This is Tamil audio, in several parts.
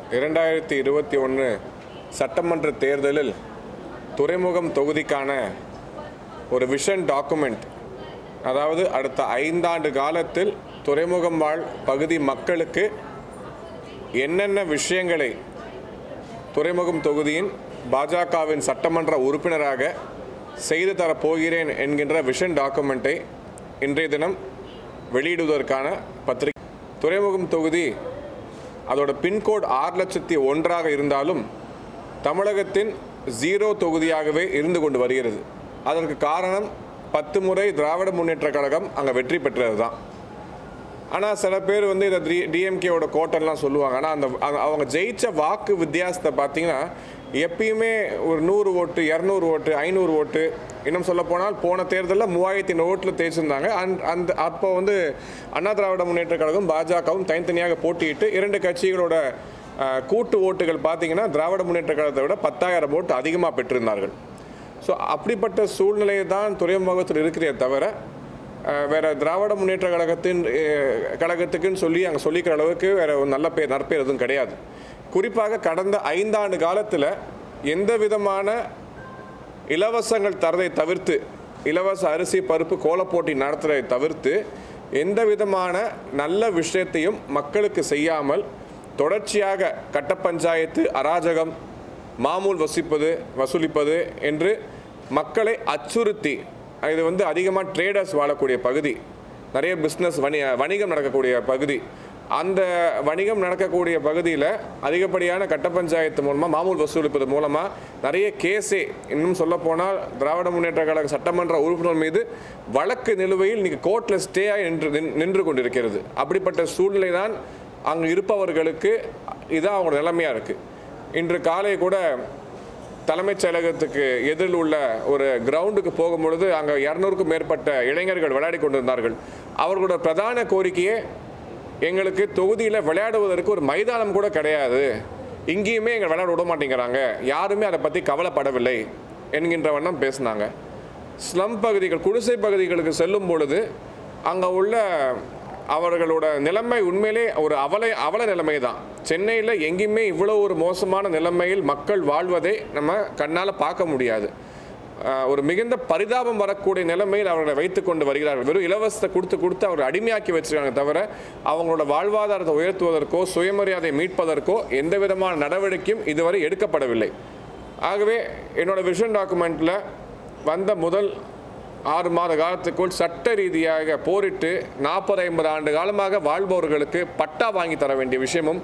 இரண்டாயிரத்தி இருபத்தி ஒன்று சட்டமன்ற தேர்தலில் துறைமுகம் தொகுதிக்கான ஒரு விஷன் டாக்குமெண்ட் அதாவது அடுத்த ஐந்தாண்டு காலத்தில் துறைமுகம் வாழ் பகுதி மக்களுக்கு என்னென்ன விஷயங்களை துறைமுகம் தொகுதியின் பாஜகவின் சட்டமன்ற உறுப்பினராக செய்து தரப் போகிறேன் என்கின்ற விஷன் டாக்குமெண்ட்டை இன்றைய தினம் வெளியிடுவதற்கான பத்திரிகை துறைமுகம் தொகுதி அதோட பின்கோட் ஆறு லட்சத்தி ஒன்றாக இருந்தாலும் தமிழகத்தின் ஜீரோ தொகுதியாகவே இருந்து கொண்டு வருகிறது அதற்கு காரணம் பத்து முறை திராவிட முன்னேற்றக் கழகம் அங்கே வெற்றி பெற்றது தான் ஆனால் சில பேர் வந்து இதை டி டிஎம்கேவோட கோட்டெல்லாம் சொல்லுவாங்க ஆனால் அந்த அந்த- அவங்க ஜெயிச்ச வாக்கு வித்தியாசத்தை பார்த்தீங்கன்னா எப்பயுமே ஒரு நூறு ஓட்டு இரநூறு ஓட்டு ஐநூறு ஓட்டு இன்னும் சொல்ல போனால் போன தேர்தலில் மூவாயிரத்தி ஓட்டில் தேய்ச்சிருந்தாங்க அந்த அந்த அப்போ வந்து அண்ணா திராவிட முன்னேற்ற கழகம் பாஜகவும் தனித்தனியாக போட்டியிட்டு இரண்டு கட்சிகளோட அஹ், கூட்டு ஓட்டுகள் பார்த்தீங்கன்னா திராவிட முன்னேற்ற கழகத்தை விட பத்தாயிரம் ஓட்டு அதிகமாக பெற்றிருந்தார்கள் ஸோ அப்படிப்பட்ட சூழ்நிலை தான் துறைமுகத்தில் இருக்கிறதே தவிர அஹ், வேற திராவிட முன்னேற்ற கழகத்தின் அஹ், கழகத்துக்குன்னு சொல்லி அங்கே சொல்லிக்கிற அளவுக்கு வேற ஒரு நல்ல பேர் நற்பேர் எதுவும் கிடையாது குறிப்பாக கடந்த ஐந்தாண்டு காலத்தில் எந்த விதமான இலவசங்கள் தரதை தவிர்த்து இலவச அரிசி பருப்பு கோலப்போட்டி நடத்துறதை தவிர்த்து எந்த விதமான நல்ல விஷயத்தையும் மக்களுக்கு செய்யாமல் தொடர்ச்சியாக கட்ட பஞ்சாயத்து அராஜகம் மாமூல் வசிப்பது வசூலிப்பது என்று மக்களை அச்சுறுத்தி இது வந்து அதிகமாக ட்ரேடர்ஸ் வாழக்கூடிய பகுதி நிறைய பிஸ்னஸ் வணி வணிகம் நடக்கக்கூடிய பகுதி அந்த வணிகம் நடக்கக்கூடிய பகுதியில் அதிகப்படியான கட்ட பஞ்சாயத்து மூலமாக மாமூல் வசூலிப்பது மூலமாக நிறைய கேஸே இன்னும் சொல்ல போனால் திராவிட முன்னேற்ற கழக சட்டமன்ற உறுப்பினர் மீது வழக்கு நிலுவையில் இன்னைக்கு கோர்ட்டில் ஸ்டே ஆகி நின்று நின்- நின்று கொண்டிருக்கிறது அப்படிப்பட்ட சூழ்நிலை தான் அங்கே இருப்பவர்களுக்கு இதான் அவங்களோட நிலைமையாக இருக்குது இன்று காலை கூட தலைமைச் செயலகத்துக்கு எதிரில் உள்ள ஒரு கிரவுண்டுக்கு போகும்பொழுது அங்கே இரநூறுக்கும் மேற்பட்ட இளைஞர்கள் விளையாடி கொண்டிருந்தார்கள் அவர்களோட பிரதான கோரிக்கையே எங்களுக்கு தொகுதியில் விளையாடுவதற்கு ஒரு மைதானம் கூட கிடையாது இங்கேயுமே எங்களை விளையாட விட மாட்டேங்கிறாங்க யாருமே அதை பற்றி கவலைப்படவில்லை என்கின்ற வண்ணம் பேசினாங்க ஸ்லம் பகுதிகள் குடிசை பகுதிகளுக்கு செல்லும் பொழுது அங்கே உள்ள அவர்களோட நிலைமை உண்மையிலே ஒரு அவல அவல நிலைமை தான் சென்னையில் எங்கேயுமே இவ்வளோ ஒரு மோசமான நிலைமையில் மக்கள் வாழ்வதை நம்ம கண்ணால் பார்க்க முடியாது ஆஹ் ஒரு மிகுந்த பரிதாபம் வரக்கூடிய நிலைமையில் அவர்களை வைத்துக் கொண்டு வருகிறார்கள் வெறும் இலவசத்தை கொடுத்து கொடுத்து அவர்கள் அடிமையாக்கி வச்சிருக்காங்க தவிர அவங்களோட வாழ்வாதாரத்தை உயர்த்துவதற்கோ சுயமரியாதை மீட்பதற்கோ எந்த விதமான நடவடிக்கையும் இதுவரை எடுக்கப்படவில்லை ஆகவே என்னோட விஷன் டாக்குமெண்ட்டில் வந்த முதல் ஆறு மாத காலத்துக்குள் சட்ட ரீதியாக போரிட்டு நாற்பது ஐம்பது ஆண்டு காலமாக வாழ்பவர்களுக்கு பட்டா வாங்கி தர வேண்டிய விஷயமும்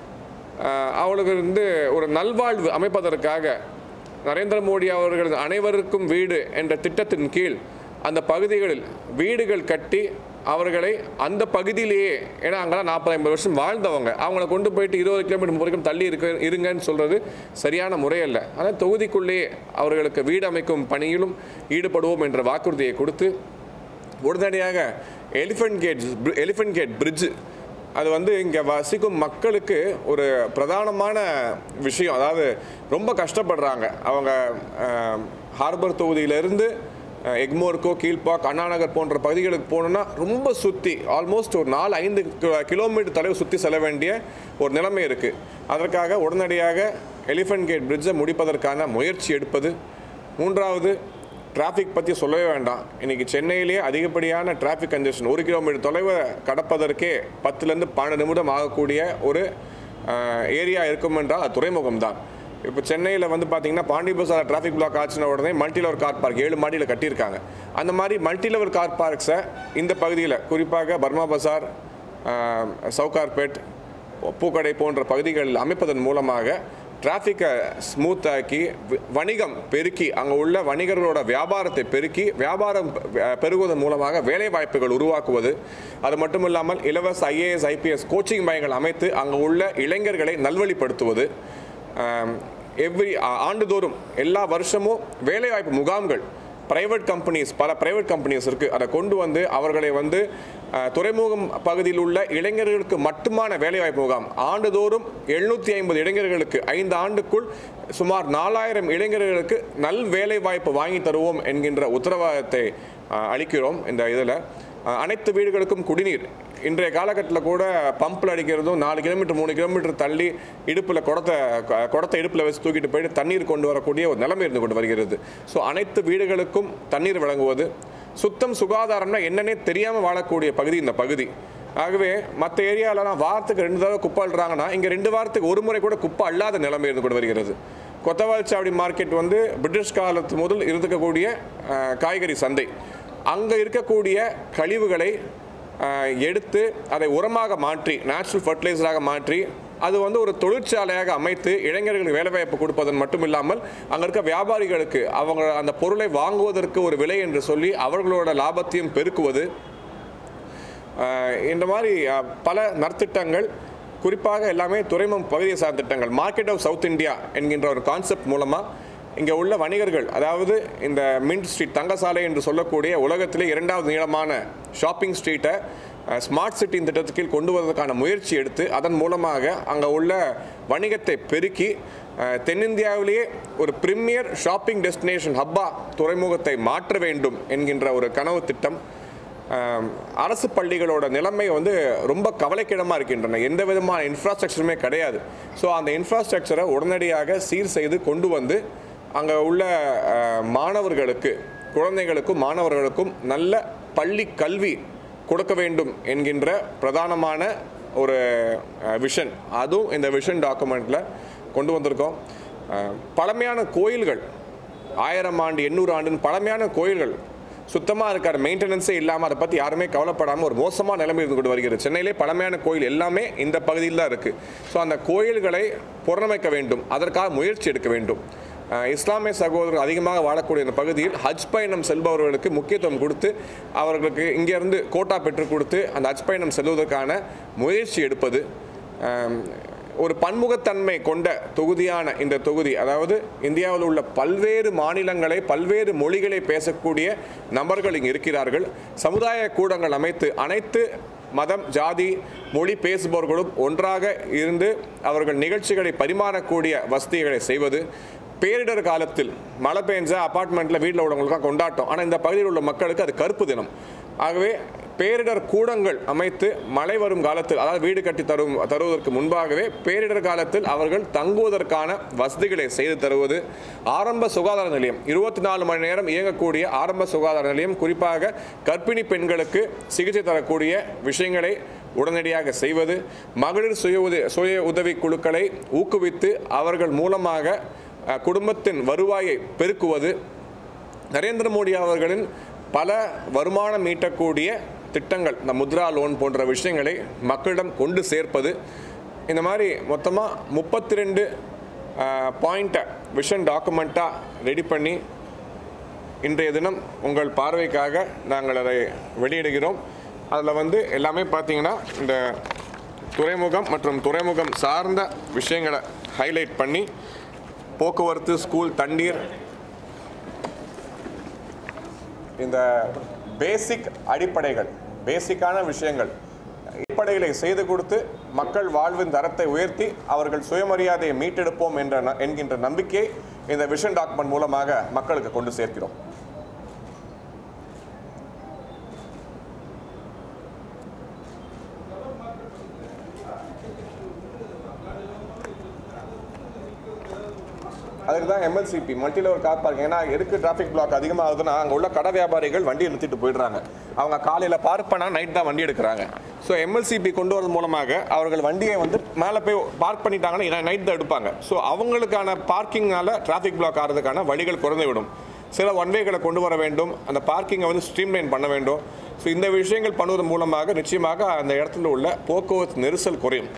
ஆஹ் அவளுக்கு வந்து ஒரு நல்வாழ்வு அமைப்பதற்காக நரேந்திர மோடி அவர்கள் அனைவருக்கும் வீடு என்ற திட்டத்தின் கீழ் அந்த பகுதிகளில் வீடுகள் கட்டி அவர்களை அந்த பகுதியிலேயே ஏன்னா அங்கெல்லாம் நாற்பது ஐம்பது வருஷம் வாழ்ந்தவங்க அவங்கள கொண்டு போயிட்டு இருபது கிலோமீட்டர் முப்பது வரைக்கும் தள்ளி இருக்க இருங்கன்னு சொல்கிறது சரியான முறையல்ல ஆனால் தொகுதிக்குள்ளேயே அவர்களுக்கு வீடு அமைக்கும் பணியிலும் ஈடுபடுவோம் என்ற வாக்குறுதியை கொடுத்து உடனடியாக elephant gate elephant gate bridge அது வந்து இங்கே வசிக்கும் மக்களுக்கு ஒரு பிரதானமான விஷயம் அதாவது ரொம்ப கஷ்டப்படுறாங்க அவங்க அஹ், ஹார்பர் தொகுதியிலிருந்து அஹ், எக்மோருக்கோ கீழ்பாக் அண்ணாநகர் போன்ற பகுதிகளுக்கு போகணுன்னா ரொம்ப சுற்றி ஆல்மோஸ்ட் ஒரு நாலு ஐந்து கி- கிலோமீட்டர் தொலைவு சுற்றி செல்ல வேண்டிய ஒரு நிலைமை இருக்குது அதற்காக உடனடியாக எலிஃபென்ட் கேட் பிரிட்ஜை முடிப்பதற்கான முயற்சி எடுப்பது மூன்றாவது டிராஃபிக் பற்றி சொல்லவே வேண்டாம் இன்றைக்கி சென்னையிலேயே அதிகப்படியான டிராஃபிக் கன்ஜெஷன் ஒரு கிலோமீட்டர் தொலைவை கடப்பதற்கே பத்துலேருந்து பன்னெண்டு நிமிடம் ஆகக்கூடிய ஒரு ஏரியா இருக்கும் என்றால் அது துறைமுகம் தான் இப்போ சென்னையில் வந்து பார்த்தீங்கன்னா பாண்டி பசார் டிராஃபிக் பிளாக் ஆச்சுன உடனே மல்டி லெவல் கார் பார்க் ஏழு மாடியில் கட்டியிருக்காங்க அந்த மாதிரி மல்டி லெவல் கார் பார்க்ஸை இந்த பகுதியில் குறிப்பாக பர்மா பசார் ஆஹ், சவுகார்பேட் பூக்கடை போன்ற பகுதிகளில் அமைப்பதன் மூலமாக டிராஃபிக்கை ஸ்மூத் ஆக்கி வி- வணிகம் பெருக்கி அங்கே உள்ள வணிகர்களோட வியாபாரத்தை பெருக்கி வியாபாரம் பெ- பெருகுவதன் மூலமாக வேலை வாய்ப்புகள் உருவாக்குவது அது மட்டும் இல்லாமல் இலவச ஐஏஎஸ் ஐபிஎஸ் கோச்சிங் மையங்கள் அமைத்து அங்கே உள்ள இளைஞர்களை நல்வழிப்படுத்துவது எவ்ரி ஆண்டுதோறும் எல்லா வருஷமும் வேலைவாய்ப்பு முகாம்கள் பிரைவேட் கம்பெனிஸ் பல பிரைவேட் கம்பெனிஸ் இருக்குது அதை கொண்டு வந்து அவர்களை வந்து அஹ், துறைமுகம் பகுதியில் உள்ள இளைஞர்களுக்கு மட்டுமான வேலைவாய்ப்பு முகாம் ஆண்டுதோறும் எழுநூற்றி ஐம்பது இளைஞர்களுக்கு ஐந்து ஆண்டுக்குள் சுமார் நாலாயிரம் இளைஞர்களுக்கு நல் வேலைவாய்ப்பு வாங்கி தருவோம் என்கின்ற உத்தரவாதத்தை அஹ், அளிக்கிறோம் இந்த இதில் அனைத்து வீடுகளுக்கும் குடிநீர் இன்றைய காலகட்டத்தில் கூட பம்பில் அடிக்கிறதும் நாலு கிலோமீட்டர் மூணு கிலோமீட்டர் தள்ளி இடுப்பில் குடத்தை க- குடத்தை இடுப்பில் வச்சு தூக்கிட்டு போயிட்டு தண்ணீர் கொண்டு வரக்கூடிய ஒரு நிலைமை இருந்து கொண்டு வருகிறது ஸோ அனைத்து வீடுகளுக்கும் தண்ணீர் வழங்குவது சுத்தம் சுகாதாரம்னா என்னன்னே தெரியாமல் வாழக்கூடிய பகுதி இந்த பகுதி ஆகவே மற்ற ஏரியாலலாம் வாரத்துக்கு ரெண்டு தடவை குப்பை அள்ளுறாங்கன்னா இங்கே ரெண்டு வாரத்துக்கு ஒரு முறை கூட குப்பை அல்லாத நிலைமை இருந்து கொண்டு வருகிறது கொத்தவால்சாவடி மார்க்கெட் வந்து பிரிட்டிஷ் காலத்து முதல் இருக்கக்கூடிய அஹ், காய்கறி சந்தை அங்கே இருக்கக்கூடிய கழிவுகளை அஹ், எடுத்து அதை உரமாக மாற்றி நேச்சுரல் ஃபர்டிலைசராக மாற்றி அது வந்து ஒரு தொழிற்சாலையாக அமைத்து இளைஞர்களுக்கு வேலைவாய்ப்பு கொடுப்பதன் மட்டும் இல்லாமல் அங்கே இருக்க வியாபாரிகளுக்கு அவங்க அந்த பொருளை வாங்குவதற்கு ஒரு விலை என்று சொல்லி அவர்களோட லாபத்தையும் பெருக்குவது ஆஹ் இந்த மாதிரி ஆஹ், பல நற்திட்டங்கள் குறிப்பாக எல்லாமே துறைமுகம் பகுதியை சார்ந்த திட்டங்கள் மார்க்கெட் ஆஃப் சவுத் இந்தியா என்கின்ற ஒரு கான்செப்ட் மூலமாக இங்கே உள்ள வணிகர்கள் அதாவது இந்த மின்ட் ஸ்ட்ரீட் தங்கசாலை என்று சொல்லக்கூடிய உலகத்திலே இரண்டாவது நீளமான ஷாப்பிங் ஸ்ட்ரீட்டை ஸ்மார்ட் சிட்டி திட்டத்துக்கு கீழ் கொண்டு வருவதற்கான முயற்சி எடுத்து அதன் மூலமாக அங்கே உள்ள வணிகத்தை பெருக்கி அஹ், தென்னிந்தியாவிலேயே ஒரு பிரிமியர் ஷாப்பிங் டெஸ்டினேஷன் ஹப்பா துறைமுகத்தை மாற்ற வேண்டும் என்கின்ற ஒரு கனவு திட்டம் ஆம், அரசு பள்ளிகளோட நிலைமை வந்து ரொம்ப கவலைக்கிடமாக இருக்கின்றன எந்த விதமான இன்ஃப்ராஸ்ட்ரக்சருமே கிடையாது ஸோ அந்த இன்ஃப்ராஸ்ட்ரக்சரை உடனடியாக சீர் செய்து கொண்டு வந்து அங்கே உள்ள அஹ், மாணவர்களுக்கு குழந்தைகளுக்கும் மாணவர்களுக்கும் நல்ல பள்ளி கல்வி கொடுக்க வேண்டும் என்கின்ற பிரதானமான ஒரு விஷன் அதுவும் இந்த விஷன் டாக்குமெண்ட்டில் கொண்டு வந்திருக்கோம் அஹ், பழமையான கோயில்கள் ஆயிரம் ஆண்டு எண்ணூறு ஆண்டுன்னு பழமையான கோயில்கள் சுத்தமாக இருக்காது மெயின்டெனன்ஸே இல்லாமல் அதை பற்றி யாருமே கவலைப்படாமல் ஒரு மோசமான நிலைமை இருந்து கொண்டு வருகிறது சென்னையிலே பழமையான கோயில் எல்லாமே இந்த பகுதியில் தான் இருக்குது ஸோ அந்த கோயில்களை புறணமைக்க வேண்டும் அதற்காக முயற்சி எடுக்க வேண்டும் அஹ் இஸ்லாமிய சகோதரர்கள் அதிகமாக வாழக்கூடிய இந்த பகுதியில் ஹஜ் பயணம் செல்பவர்களுக்கு முக்கியத்துவம் கொடுத்து அவர்களுக்கு இங்கேருந்து கோட்டா பெற்றுக் கொடுத்து அந்த ஹஜ் பயணம் செல்வதற்கான முயற்சி எடுப்பது அஹ் ஒரு பன்முகத்தன்மை கொண்ட தொகுதியான இந்த தொகுதி அதாவது இந்தியாவில் உள்ள பல்வேறு மாநிலங்களை பல்வேறு மொழிகளை பேசக்கூடிய நபர்கள் இங்கு இருக்கிறார்கள் சமுதாய கூடங்கள் அமைத்து அனைத்து மதம் ஜாதி மொழி பேசுபவர்களும் ஒன்றாக இருந்து அவர்கள் நிகழ்ச்சிகளை பரிமாறக்கூடிய வசதிகளை செய்வது பேரிடர் காலத்தில் மழை பெஞ்சா அப்பார்ட்மெண்ட்டில் வீட்டில் உள்ளவங்களுக்காக கொண்டாட்டம் ஆனால் இந்த பகுதியில் உள்ள மக்களுக்கு அது கருப்பு தினம் ஆகவே பேரிடர் கூடங்கள் அமைத்து மழை வரும் காலத்தில் அதாவது வீடு கட்டி தரும் தருவதற்கு முன்பாகவே பேரிடர் காலத்தில் அவர்கள் தங்குவதற்கான வசதிகளை செய்து தருவது ஆரம்ப சுகாதார நிலையம் இருபத்தி நாலு மணி நேரம் இயங்கக்கூடிய ஆரம்ப சுகாதார நிலையம் குறிப்பாக கர்ப்பிணி பெண்களுக்கு சிகிச்சை தரக்கூடிய விஷயங்களை உடனடியாக செய்வது மகளிர் சுய உதவி சுய உதவி குழுக்களை ஊக்குவித்து அவர்கள் மூலமாக அஹ், குடும்பத்தின் வருவாயை பெருக்குவது நரேந்திர மோடி அவர்களின் பல வருமானம் ஈட்டக்கூடிய திட்டங்கள் இந்த முத்ரா லோன் போன்ற விஷயங்களை மக்களிடம் கொண்டு சேர்ப்பது இந்த மாதிரி மொத்தமாக முப்பத்தி ரெண்டு பாயிண்ட்டை விஷன் டாக்குமெண்ட்டாக ரெடி பண்ணி இன்றைய தினம் உங்கள் பார்வைக்காக நாங்கள் அதை வெளியிடுகிறோம் அதில் வந்து எல்லாமே பார்த்தீங்கன்னா இந்த துறைமுகம் மற்றும் துறைமுகம் சார்ந்த விஷயங்களை ஹைலைட் பண்ணி போக்குவரத்து ஸ்கூல் தண்ணீர் இந்த பேசிக் அடிப்படைகள் பேசிக்கான விஷயங்கள் அடிப்படைகளை செய்து கொடுத்து மக்கள் வாழ்வின் தரத்தை உயர்த்தி அவர்கள் சுயமரியாதையை மீட்டெடுப்போம் என்ற ந- என்கின்ற நம்பிக்கையை இந்த விஷன் டாக்குமெண்ட் மூலமாக மக்களுக்கு கொண்டு சேர்க்கிறோம் அதுக்கு தான் MLCP multi level car parking ஏன்னா எதுக்கு டிராஃபிக் பிளாக் அதிகமாக ஆகுதுன்னா அங்கே உள்ள கடை வியாபாரிகள் வண்டி நிறுத்திட்டு போயிடுறாங்க அவங்க காலையில் பார்க் பண்ணால் நைட் தான் வண்டி எடுக்கிறாங்க ஸோ எம்எல்சிபி கொண்டு வரது மூலமாக அவர்கள் வண்டியை வந்து மேலே போய் பார்க் பண்ணிட்டாங்கன்னா நைட் தான் எடுப்பாங்க ஸோ அவங்களுக்கான பார்க்கிங்னால டிராஃபிக் பிளாக் ஆகிறதுக்கான வழிகள் குறைந்து விடும் சில ஒன்வேகளை கொண்டு வர வேண்டும் அந்த பார்க்கிங்கை வந்து ஸ்ட்ரீம்லைன் பண்ண வேண்டும் ஸோ இந்த விஷயங்கள் பண்ணுவதன் மூலமாக நிச்சயமாக அந்த இடத்துல உள்ள போக்குவரத்து நெரிசல் குறையும்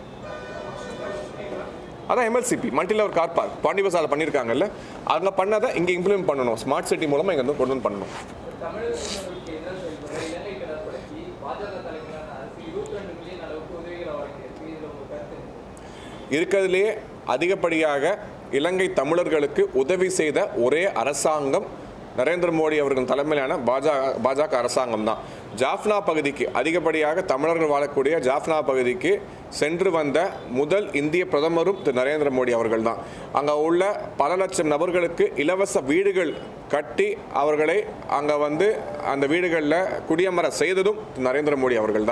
அதான் MLCP multi level car park Pondy பசாரில் பண்ணியிருக்காங்கல்ல அங்கே பண்ணதை இங்கே இம்ப்ளிமெண்ட் பண்ணணும் ஸ்மார்ட் சிட்டி மூலமாக இங்கே வந்து கொண்டு வந்து பண்ணணும் தமிழக மீனவர்களுக்கு எதிராக செயல்படுற இலங்கை கடற்படைக்கு பாஜக தலைமையிலான அரசு இருபத்தி ரெண்டு மில்லியன் அளவுக்கு உதவிகளை வழங்கியிருக்கு இதுல உங்க கருத்து என்ன? இருக்கிறதுலேயே அதிகப்படியாக இலங்கை தமிழர்களுக்கு உதவி செய்த ஒரே அரசாங்கம் நரேந்திர மோடி அவர்கள் தலைமையிலான பாஜக பாஜக அரசாங்கம் தான் ஜாஃப்னா பகுதிக்கு அதிகப்படியாக தமிழர்கள் வாழக்கூடிய ஜாஃப்னா பகுதிக்கு சென்று வந்த முதல் இந்திய பிரதமரும் திரு நரேந்திர மோடி அவர்கள் தான் அங்கே உள்ள பல லட்சம் நபர்களுக்கு இலவச வீடுகள் கட்டி அவர்களை அங்கே வந்து அந்த வீடுகளில் குடியமர செய்ததும் திரு நரேந்திர மோடி அவர்கள் தான்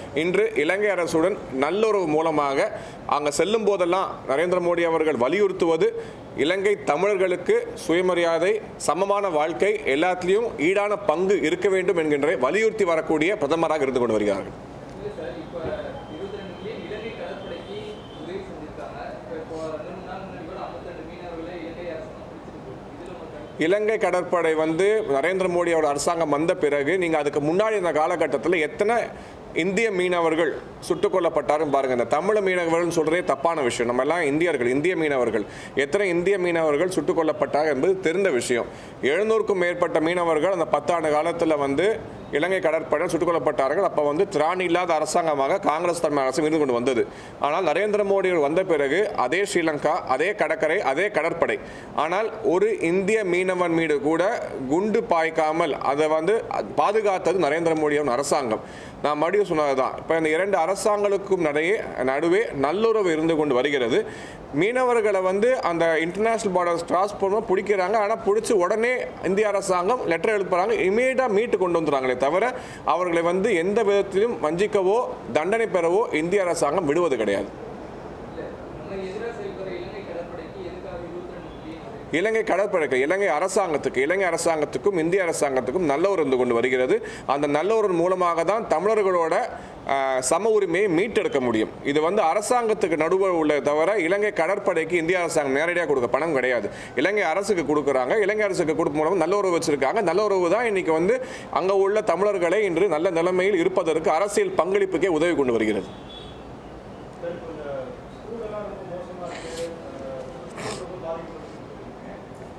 இன்று இலங்கை அரசுடன் நல்லுறவு மூலமாக அங்கே செல்லும் போதெல்லாம் நரேந்திர மோடி அவர்கள் வலியுறுத்துவது இலங்கை தமிழர்களுக்கு சுயமரியாதை சமமான வாழ்க்கை எல்லாத்துலேயும் ஈடான பங்கு இருக்க வேண்டும் என்கின்ற வலியுறுத்தி வரக்கூடிய பிரதமராக இருந்து கொண்டு வருகிறார்கள் இல்லை சார் இப்போ இருபத்தி ரெண்டு மில்லியன் இலங்கை கடற்படைக்கு உதவி செஞ்சிருக்காங்க இப்போ இப்போ ரெண்டு மூணு நாள் முன்னாடி கூட ஐம்பத்தெண்டு மீனவர்களை இலங்கை அரசாங்கம் பிடிச்சிட்டு போகுது இதில் உங்கள் கருத்து இலங்கை கடற்படை வந்து நரேந்திர மோடியோட அரசாங்கம் வந்த பிறகு நீங்கள் அதுக்கு முன்னாடி இந்த காலகட்டத்தில் எத்தனை இந்திய மீனவர்கள் சுட்டுக் கொல்லப்பட்டாரும் பாருங்க இந்த தமிழ் மீனவர்கள் சொல்றதே தப்பான விஷயம் நம்ம எல்லாம் இந்தியர்கள் இந்திய மீனவர்கள் எத்தனை இந்திய மீனவர்கள் சுட்டுக் கொல்லப்பட்டார் என்பது தெரிந்த விஷயம் எழுநூறுக்கும் மேற்பட்ட மீனவர்கள் அந்த பத்தாண்டு காலத்தில் வந்து இலங்கை கடற்படையில் சுட்டுக் கொல்லப்பட்டார்கள் அப்போ வந்து திராணி இல்லாத அரசாங்கமாக காங்கிரஸ் தலைமை அரசு இருந்து கொண்டு வந்தது ஆனால் நரேந்திர மோடி அவர்கள் வந்த பிறகு அதே ஸ்ரீலங்கா அதே கடற்கரை அதே கடற்படை ஆனால் ஒரு இந்திய மீனவன் மீது கூட குண்டு பாய்க்காமல் அதை வந்து பாதுகாத்தது நரேந்திர மோடியின் அரசாங்கம் நான் மறுபடியும் சொன்னதுதான் இப்போ இந்த இரண்டு அரசாங்கங்களுக்கும் நடையே நடுவே நல்லுறவு இருந்து கொண்டு வருகிறது மீனவர்களை வந்து அந்த இன்டர்நேஷனல் பார்டர்ஸ் கிராஸ் பண்ண பிடிக்கிறாங்க ஆனால் பிடிச்சி உடனே இந்திய அரசாங்கம் லெட்டர் எழுப்புறாங்க இமீடியட்டாக மீட்டு கொண்டு வந்துடுறாங்களே தவிர அவர்களை வந்து எந்த விதத்திலும் வஞ்சிக்கவோ தண்டனை பெறவோ இந்திய அரசாங்கம் விடுவது கிடையாது இல்லை நம்ம எதிராக செயல்படுற இலங்கை கடற்படைக்கு எதுக்காக இருபத்தி ரெண்டு மில்லியன் உதவி இலங்கை கடற்படைக்கு இலங்கை அரசாங்கத்துக்கு இலங்கை அரசாங்கத்துக்கும் இந்திய அரசாங்கத்துக்கும் நல்ல ஒரு இருந்து கொண்டு வருகிறது அந்த நல்ல ஒரு மூலமாக தான் தமிழர்களோட ஆஹ், சம உரிமையை மீட்டெடுக்க முடியும் இது வந்து அரசாங்கத்துக்கு நடுவில் உள்ள தவிர இலங்கை கடற்படைக்கு இந்திய அரசாங்கம் நேரடியாக கொடுக்க பணம் கிடையாது இலங்கை அரசுக்கு கொடுக்குறாங்க இலங்கை அரசுக்கு கொடுக்கும் மூலம் நல்ல உறவு வச்சிருக்காங்க நல்ல உறவு தான் இன்னைக்கு வந்து அங்கே உள்ள தமிழர்களை இன்று நல்ல நிலைமையில் இருப்பதற்கு அரசியல் பங்களிப்புக்கே உதவி கொண்டு வருகிறது சார் இப்போ இந்த ஸ்கூலெல்லாம் ரொம்ப மோசமாக இருக்குது ஸ்கூல் ரொம்ப பாதிக்கப்பட்டிருக்கு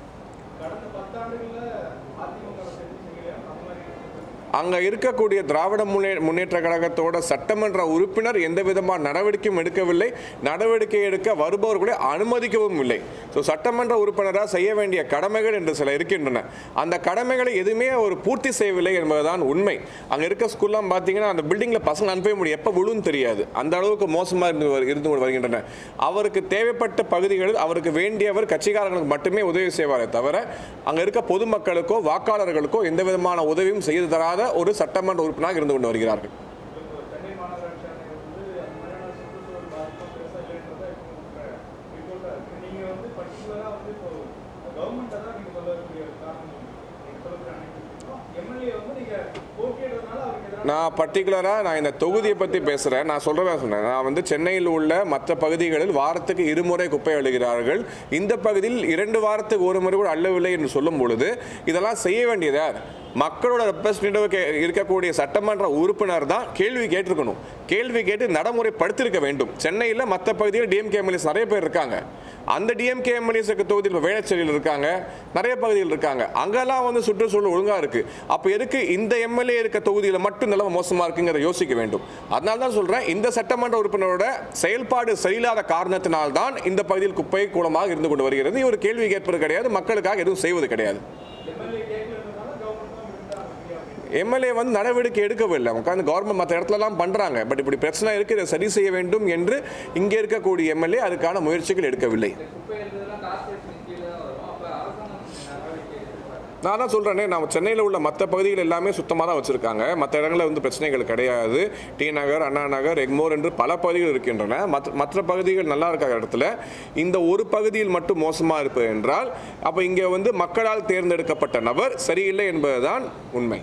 கடந்த பத்தாண்டுகளில் அதிமுக செஞ்சு செய்யலையா அந்த மாதிரி அங்கே இருக்கக்கூடிய திராவிட முன்னே முன்னேற்ற கழகத்தோட சட்டமன்ற உறுப்பினர் எந்த விதமான நடவடிக்கையும் எடுக்கவில்லை நடவடிக்கை எடுக்க வருபவர்களை அனுமதிக்கவும் இல்லை ஸோ சட்டமன்ற உறுப்பினராக செய்ய வேண்டிய கடமைகள் என்று சில இருக்கின்றன அந்த கடமைகளை எதுவுமே ஒரு பூர்த்தி செய்யவில்லை என்பதுதான் உண்மை அங்கே இருக்க ஸ்கூல்லாம் பார்த்தீங்கன்னா அந்த பில்டிங்கில் பசங்க அனுப்பவே முடியும் எப்போ விழுன்னு தெரியாது அந்த அளவுக்கு மோசமாக இருந்து வரு- இருந்து கொண்டு வருகின்றன அவருக்கு தேவைப்பட்ட பகுதிகளில் அவருக்கு வேண்டியவர் கட்சிக்காரர்களுக்கு மட்டுமே உதவி செய்வாரே தவிர அங்கே இருக்க பொதுமக்களுக்கோ வாக்காளர்களுக்கோ எந்த விதமான உதவியும் செய்து தராத ஒரு சட்டமன்ற உறுப்பினராக இருந்து கொண்டு வருகிறார்கள் இப்போ சென்னை மாநகராட்சி ஆணையம் வந்து அந்த மாதிரியான சுற்றுச்சூழல் பாதிப்பும் பெருசாக இல்லைன்றதா இப்போ ரிப்போர்ட்டாக இருக்குது நீங்கள் வந்து பர்டிகுலராக வந்து இப்போ கவர்மெண்ட்டை தான் நீங்கள் சொல்லக்கூடிய காரணம் நீங்கள் சொல்லக்கூடிய அனைத்து எம்எல்ஏ வந்து நீங்கள் போட்டியிடுறதுனால அவருக்கு எதிராக நான் பர்டிகுலராக நான் இந்த தொகுதியை பற்றி பேசுகிறேன் நான் சொல்கிறேன் சொன்னேன் நான் வந்து சென்னையில் உள்ள மற்ற பகுதிகளில் வாரத்துக்கு இருமுறை குப்பை அழுகிறார்கள் இந்த பகுதியில் இரண்டு வாரத்துக்கு ஒரு முறை கூட அள்ளவில்லை என்று சொல்லும் பொழுது இதெல்லாம் செய்ய வேண்டியது யார் மக்களோட ரெப்ரஸன்டேட்டிவ் இருக்கக்கூடிய சட்டமன்ற உறுப்பினர் தான் கேள்வி கேட்டிருக்கணும் கேள்வி கேட்டு நடைமுறைப்படுத்தியிருக்க வேண்டும் சென்னையில் மற்ற பகுதியில் டிஎம்கே எம்எல்ஏஸ் நிறைய பேர் இருக்காங்க அந்த டிஎம்கே எம்எல்ஏஸுக்கு தொகுதியில் இப்போ வேளச்சேரியில் இருக்காங்க நிறைய பகுதியில் இருக்காங்க அங்கெல்லாம் வந்து சுற்றுச்சூழல் ஒழுங்காக இருக்குது அப்போ எதுக்கு இந்த எம்எல்ஏ இருக்க தொகுதியில் மட்டும் நிலைமை மோசமாக இருக்குங்கிறத யோசிக்க வேண்டும் அதனால தான் சொல்கிறேன் இந்த சட்டமன்ற உறுப்பினரோட செயல்பாடு சரியில்லாத காரணத்தினால்தான் இந்த பகுதியில் குப்பை கூலமாக இருந்து கொண்டு வருகிறது இவர் கேள்வி கேட்பது கிடையாது மக்களுக்காக எதுவும் செய்வது கிடையாது எம்எல்ஏ கேட்கலன்றதுனால கவர்மெண்ட் தான் விருந்தாங்க எம்எல்ஏ வந்து நடவடிக்கை எடுக்கவில்லை உட்காந்து கவர்மெண்ட் மற்ற இடத்துலலாம் பண்ணுறாங்க பட் இப்படி பிரச்சனை இருக்குது இதை சரி செய்ய வேண்டும் என்று இங்கே இருக்கக்கூடிய எம்எல்ஏ அதுக்கான முயற்சிகள் எடுக்கவில்லை இந்த குப்பை எழுதுறதுலாம் கார்பரேஷன் கீழே தான் வரும் அப்போ அரசாங்கம் நடவடிக்கை எடுத்துப்பாங்க நான் தான் சொல்கிறேனே நம்ம சென்னையில் உள்ள மற்ற பகுதிகள் எல்லாமே சுத்தமாக தான் வச்சுருக்காங்க மற்ற இடங்களில் வந்து பிரச்சனைகள் கிடையாது டி நகர் அண்ணா நகர் எக்மோர் என்று பல பகுதிகள் இருக்கின்றன மற்ற மற்ற பகுதிகள் நல்லா இருக்கிற இடத்துல இந்த ஒரு பகுதியில் மட்டும் மோசமாக இருப்பது என்றால் அப்போ இங்கே வந்து மக்களால் தேர்ந்தெடுக்கப்பட்ட நபர் சரியில்லை என்பதுதான் உண்மை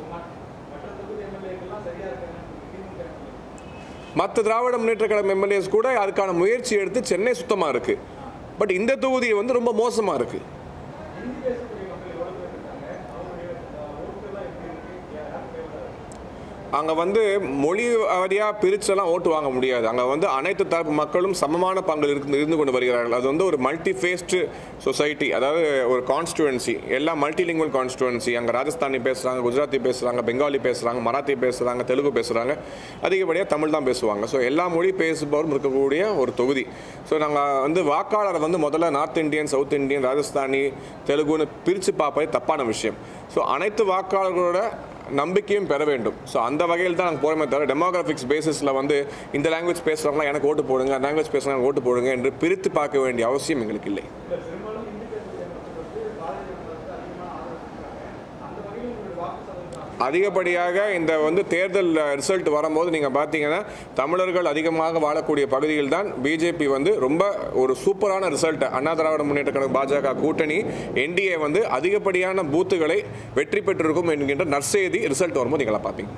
மற்ற தொகுதி எம்எல்ஏக்கெல்லாம் சரியாக இருக்காங்க திமுக மற்ற திராவிட முன்னேற்ற கழகம் எம்எல்ஏஸ் கூட அதுக்கான முயற்சி எடுத்து சென்னை சுத்தமாக இருக்குது பட் இந்த தொகுதி வந்து ரொம்ப மோசமாக இருக்குது ஹிந்தி பேசக்கூடிய மக்கள் எவ்வளோ பேர் இருக்காங்க அவங்களுடைய ஓட்டுலாம் எப்படி இருக்கு யார் ஃபேவராக அங்கே வந்து மொழி வாரியாக பிரிச்செல்லாம் ஓட்டு வாங்க முடியாது அங்கே வந்து அனைத்து தரப்பு மக்களும் சமமான பங்கு இருந்து இருந்து கொண்டு வருகிறார்கள் அது வந்து ஒரு மல்டி ஃபேஸ்டு சொசைட்டி அதாவது ஒரு கான்ஸ்டுவன்சி எல்லாம் மல்டிலிங்குவல் கான்ஸ்டுவன்சி அங்கே ராஜஸ்தானி பேசுகிறாங்க குஜராத்தி பேசுகிறாங்க பெங்காலி பேசுகிறாங்க மராத்தி பேசுகிறாங்க தெலுங்கு பேசுகிறாங்க அதிகப்படியாக தமிழ் தான் பேசுவாங்க ஸோ எல்லா மொழி பேசுபவரும் இருக்கக்கூடிய ஒரு தொகுதி ஸோ நாங்கள் வந்து வாக்காளரை வந்து முதல்ல north Indian south Indian Rajasthani தெலுங்குன்னு பிரித்து பார்ப்பது தப்பான விஷயம் ஸோ அனைத்து வாக்காளர்களோட நம்பிக்கையும் பெற வேண்டும் ஸோ அந்த வகையில் தான் நாங்கள் போகிறோமே தவிர டெமோகிராஃபிக்ஸ் பேசிஸில் வந்து இந்த லாங்குவேஜ் பேசுகிறவங்களாம் எனக்கு ஓட்டு போடுங்க அந்த லாங்குவேஜ் பேசுகிறவங்க ஓட்டு போடுங்க என்று பிரித்து பார்க்க வேண்டிய அவசியம் எங்களுக்கு இல்லை இல்லை பெரும்பாலும் ஹிந்தி பேசக்கூடிய மக்கள் வந்து பாரதிய ஜனதாவுக்கு அதிகமாக ஆதரவு கொடுக்குறாங்க அந்த வகையில் உங்களுடைய வாக்கு சதவீதம் அதிகப்படியாக இந்த வந்து தேர்தல் ரிசல்ட் வரும்போது நீங்கள் பார்த்தீங்கன்னா தமிழர்கள் அதிகமாக வாழக்கூடிய பகுதியில் தான் பிஜேபி வந்து ரொம்ப ஒரு சூப்பரான ரிசல்ட் அண்ணா திராவிட முன்னேற்ற கழகம் பாஜக கூட்டணி என்டிஏ வந்து அதிகப்படியான பூத்துகளை வெற்றி பெற்றிருக்கும் என்கின்ற நற்செய்தி ரிசல்ட் வரும்போது நீங்களா பார்ப்பீங்க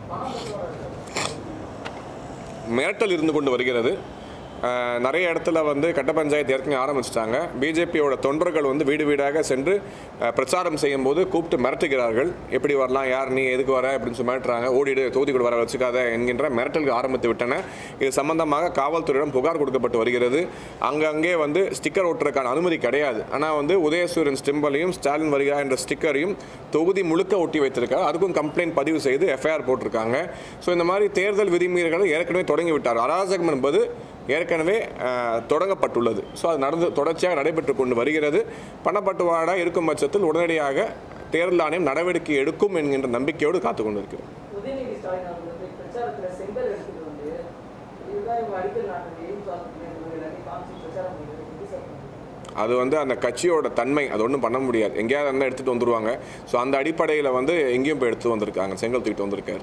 மிரட்டல் இருந்து கொண்டு வருகிறது அஹ், நிறைய இடத்துல வந்து கட்ட பஞ்சாயத்து ஏற்கனவே ஆரம்பிச்சிட்டாங்க பிஜேபியோட தொண்டர்கள் வந்து வீடு வீடாக சென்று அஹ், பிரச்சாரம் செய்யும் போது கூப்பிட்டு மிரட்டுகிறார்கள் எப்படி வரலாம் யார் நீ எதுக்கு வர அப்படின்னு சொல்லி மிரட்டுறாங்க ஓடிடு தொகுதி கூட வர வச்சுக்காத என்கின்ற மிரட்டல்கள் ஆரம்பித்து விட்டன இது சம்பந்தமாக காவல்துறையிடம் புகார் கொடுக்கப்பட்டு வருகிறது அங்கங்கே வந்து ஸ்டிக்கர் ஒட்டுறதுக்கான அனுமதி கிடையாது ஆனால் வந்து உதயசூரியன் ஸ்டிம்பலையும் ஸ்டாலின் வருகிறார் என்ற ஸ்டிக்கரையும் தொகுதி முழுக்க ஒட்டி வைத்திருக்காங்க அதுக்கும் கம்ப்ளைண்ட் பதிவு செய்து எஃப்ஐஆர் போட்டிருக்காங்க ஸோ இந்த மாதிரி தேர்தல் விதிமீறல்களை ஏற்கனவே தொடங்கி விட்டார் அராஜகம் என்பது ஏற்கனவே அஹ், தொடங்கப்பட்டுள்ளது ஸோ அது நடந்து தொடர்ச்சியாக நடைபெற்று கொண்டு வருகிறது பணப்பட்டுவாடா இருக்கும் பட்சத்தில் உடனடியாக தேர்தல் ஆணையம் நடவடிக்கை எடுக்கும் என்கின்ற நம்பிக்கையோடு காத்து கொண்டிருக்கிறோம் உதயநிதி ஸ்டாலின் அவர்கள் வந்து பிரச்சாரத்துல செங்கல் எடுத்துட்டு வந்து இதுதான் இவங்க அடிக்கல் நாட்டு எய்ம்ஸ் ஹாஸ்பிட்டல் எல்லாத்தையும் காமிச்சு பிரச்சாரம் பண்ணுறது எப்படி சார் பண்ணுறது? அது வந்து அந்த கட்சியோட தன்மை அது ஒன்றும் பண்ண முடியாது எங்கேயாவது இருந்தால் எடுத்துகிட்டு வந்துருவாங்க ஸோ அந்த அடிப்படையில் வந்து எங்கேயும் போய் எடுத்து வந்திருக்காங்க செங்கல் தூக்கிட்டு வந்திருக்காரு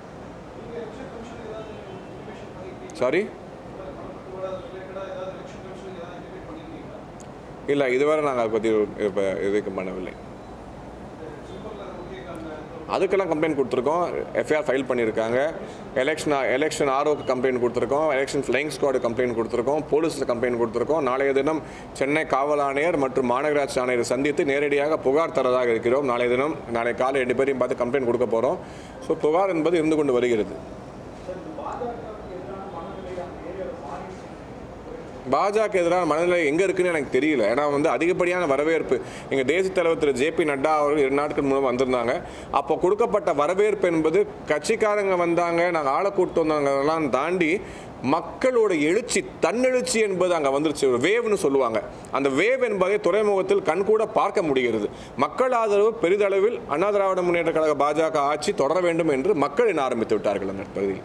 சாரி இல்லை இதுவரை நாங்கள் அதை பற்றி இப்போ இதுக்கு பண்ணவில்லை அதுக்கெல்லாம் கம்ப்ளைண்ட் கொடுத்துருக்கோம் எஃப்ஐஆர் ஃபைல் பண்ணியிருக்காங்க எலெக்ஷன் எலெக்ஷன் ஆர்ஓக்கு கம்ப்ளைண்ட் கொடுத்துருக்கோம் எலெக்ஷன் ஃப்ளைங் ஸ்குவாடு கம்ப்ளைண்ட் கொடுத்துருக்கோம் போலீஸில் கம்ப்ளைண்ட் கொடுத்துருக்கோம் நாளைய தினம் சென்னை காவல் ஆணையர் மற்றும் மாநகராட்சி ஆணையரை சந்தித்து நேரடியாக புகார் தரதாக இருக்கிறோம் நாளைய தினம் நாளை காலை ரெண்டு பேரையும் பார்த்து கம்ப்ளைண்ட் கொடுக்க போகிறோம் ஸோ புகார் என்பது இருந்து கொண்டு வருகிறது பாஜக எதிரான மனநிலை எங்கே இருக்குன்னு எனக்கு தெரியல ஏன்னா வந்து அதிகப்படியான வரவேற்பு எங்கள் தேசிய தலைவர் திரு ஜே பி நட்டா அவர்கள் இரு நாட்கள் மூலம் வந்திருந்தாங்க அப்போ கொடுக்கப்பட்ட வரவேற்பு என்பது கட்சிக்காரங்க வந்தாங்க நாங்கள் ஆளை கூட்டு வந்தாங்கலாம் தாண்டி மக்களோட எழுச்சி தன்னெழுச்சி என்பது அங்கே வந்துருச்சு ஒரு வேவ்னு சொல்லுவாங்க அந்த வேவ் என்பதை துறைமுகத்தில் கண்கூட பார்க்க முடிகிறது மக்கள் ஆதரவு பெரிதளவில் அண்ணா திராவிட முன்னேற்ற கழக பாஜக ஆட்சி தொடர வேண்டும் என்று மக்கள் எண்ண ஆரம்பித்து விட்டார்கள் அந்த பகுதியில்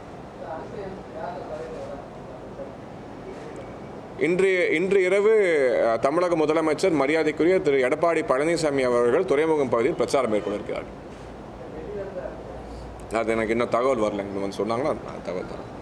இன்று இன்று இரவு அஹ், தமிழக முதலமைச்சர் மரியாதைக்குரிய திரு எடப்பாடி பழனிசாமி அவர்கள் துறைமுகம் பகுதியில் பிரச்சாரம் மேற்கொள்ள இருக்கிறார்கள் அது எனக்கு இன்னும் தகவல் வரல இன்னும் வந்து சொன்னாங்களா நான் தகவல் தரேன்